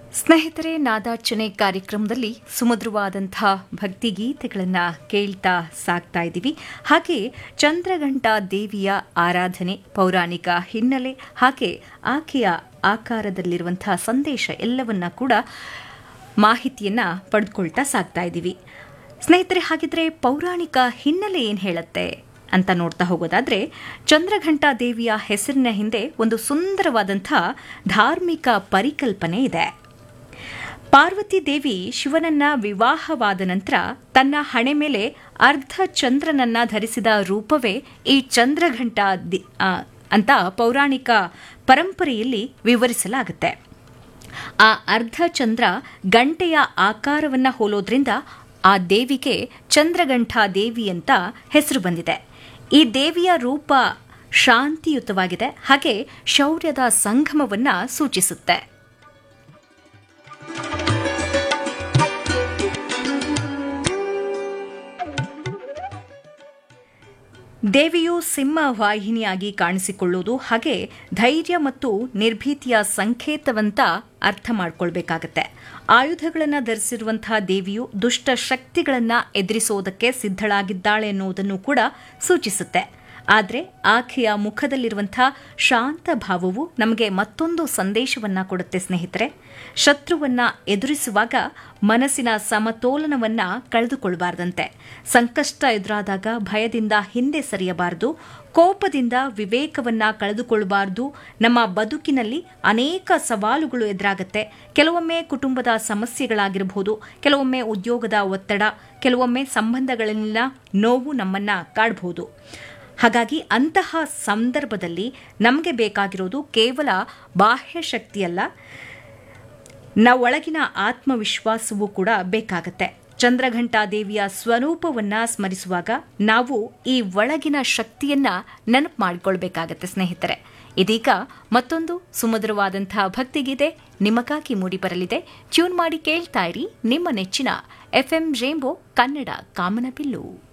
ಸ್ನೇಹಿತರೆ ನಾದಾರ್ಚನೆ ಕಾರ್ಯಕ್ರಮದಲ್ಲಿ ಸುಮಧುರವಾದಂಥ ಭಕ್ತಿಗೀತೆಗಳನ್ನು ಕೇಳ್ತಾ ಸಾಕ್ತಾ ಇದ್ದೀವಿ ಹಾಗೆ ಚಂದ್ರಘಂಟ ದೇವಿಯ ಆರಾಧನೆ ಪೌರಾಣಿಕ ಹಿನ್ನೆಲೆ ಹಾಗೆ ಆಕೆಯ ಆಕಾರದಲ್ಲಿರುವಂತಹ ಸಂದೇಶ ಎಲ್ಲವನ್ನ ಕೂಡ ಮಾಹಿತಿಯನ್ನ ಪಡೆದುಕೊಳ್ತಾ ಸಾಕ್ತಾ ಇದ್ದೀವಿ ಸ್ನೇಹಿತರೆ ಹಾಗಿದ್ರೆ ಪೌರಾಣಿಕ ಹಿನ್ನೆಲೆ ಏನು ಹೇಳುತ್ತೆ ಅಂತ ನೋಡ್ತಾ ಹೋಗೋದಾದ್ರೆ ಚಂದ್ರಘಂಟ ದೇವಿಯ ಹೆಸರಿನ ಹಿಂದೆ ಒಂದು ಸುಂದರವಾದಂಥ ಧಾರ್ಮಿಕ ಪರಿಕಲ್ಪನೆ ಇದೆ ಪಾರ್ವತಿ ದೇವಿ ಶಿವನನ್ನ ವಿವಾಹವಾದ ನಂತರ ತನ್ನ ಹಣೆ ಮೇಲೆ ಅರ್ಧ ಚಂದ್ರನನ್ನ ಧರಿಸಿದ ರೂಪವೇ ಈ ಚಂದ್ರಘಂಟ ದಿ- ಆ, ಅಂತ ಪೌರಾಣಿಕ ಪರಂಪರೆಯಲ್ಲಿ ವಿವರಿಸಲಾಗುತ್ತೆ ಆ ಅರ್ಧ ಚಂದ್ರ ಗಂಟೆಯ ಆಕಾರವನ್ನ ಹೋಲೋದ್ರಿಂದ ಆ ದೇವಿಗೆ ಚಂದ್ರಗಂಠ ದೇವಿ ಅಂತ ಹೆಸರು ಬಂದಿದೆ ಈ ದೇವಿಯ ರೂಪ ಶಾಂತಿಯುತವಾಗಿದೆ ಹಾಗೆ ಶೌರ್ಯದ ಸಂಗಮವನ್ನ ಸೂಚಿಸುತ್ತೆ ದೇವಿಯು ಸಿಂಹ ವಾಹಿನಿಯಾಗಿ ಕಾಣಿಸಿಕೊಳ್ಳುವುದು ಹಾಗೆ ಧೈರ್ಯ ಮತ್ತು ನಿರ್ಭೀತಿಯ ಸಂಕೇತವಂತ ಅರ್ಥ ಮಾಡ್ಕೊಳ್ಬೇಕಾಗತ್ತೆ ಆಯುಧಗಳನ್ನು ಧರಿಸಿರುವಂತಹ ದೇವಿಯು ದುಷ್ಟ ಶಕ್ತಿಗಳನ್ನ ಎದುರಿಸೋದಕ್ಕೆ ಸಿದ್ಧಳಾಗಿದ್ದಾಳೆ ಎನ್ನುವುದನ್ನು ಕೂಡ ಸೂಚಿಸುತ್ತೆ ಆದರೆ ಆಕೆಯ ಮುಖದಲ್ಲಿರುವಂತಹ ಶಾಂತ ಭಾವವು ನಮಗೆ ಮತ್ತೊಂದು ಸಂದೇಶವನ್ನ ಕೊಡುತ್ತೆ ಸ್ನೇಹಿತರೆ ಶತ್ರುವನ್ನ ಎದುರಿಸುವಾಗ ಮನಸ್ಸಿನ ಸಮತೋಲನವನ್ನ ಕಳೆದುಕೊಳ್ಳಬಾರದಂತೆ ಸಂಕಷ್ಟ ಎದುರಾದಾಗ ಭಯದಿಂದ ಹಿಂದೆ ಸರಿಯಬಾರದು ಕೋಪದಿಂದ ವಿವೇಕವನ್ನ ಕಳೆದುಕೊಳ್ಳಬಾರದು ನಮ್ಮ ಬದುಕಿನಲ್ಲಿ ಅನೇಕ ಸವಾಲುಗಳು ಎದುರಾಗತ್ತೆ ಕೆಲವೊಮ್ಮೆ ಕುಟುಂಬದ ಸಮಸ್ಯೆಗಳಾಗಿರಬಹುದು ಕೆಲವೊಮ್ಮೆ ಉದ್ಯೋಗದ ಒತ್ತಡ ಕೆಲವೊಮ್ಮೆ ಸಂಬಂಧಗಳಲ್ಲಿನ ನೋವು ನಮ್ಮನ್ನ ಕಾಡಬಹುದು ಹಾಗಾಗಿ ಅಂತಹ ಸಂದರ್ಭದಲ್ಲಿ ನಮಗೆ ಬೇಕಾಗಿರೋದು ಕೇವಲ ಬಾಹ್ಯ ಶಕ್ತಿಯಲ್ಲ ನಾವು ಒಳಗಿನ ಆತ್ಮವಿಶ್ವಾಸವೂ ಕೂಡ ಬೇಕಾಗತ್ತೆ ಚಂದ್ರಘಂಟಾ ದೇವಿಯ ಸ್ವರೂಪವನ್ನ ಸ್ಮರಿಸುವಾಗ ನಾವು ಈ ಒಳಗಿನ ಶಕ್ತಿಯನ್ನ ನೆನಪು ಮಾಡಿಕೊಳ್ಬೇಕಾಗತ್ತೆ ಸ್ನೇಹಿತರೆ ಇದೀಗ ಮತ್ತೊಂದು ಸುಮಧುರವಾದಂತಹ ಭಕ್ತಿಗೀತೆ ನಿಮಗಾಗಿ ಮೂಡಿಬರಲಿದೆ ಟ್ಯೂನ್ ಮಾಡಿ ಕೇಳ್ತಾ ಇರಿ ನಿಮ್ಮ ನೆಚ್ಚಿನ ಎಫ್ಎಂ ರೇಂಬೋ ಕನ್ನಡ ಕಾಮನಬಿಲ್ಲು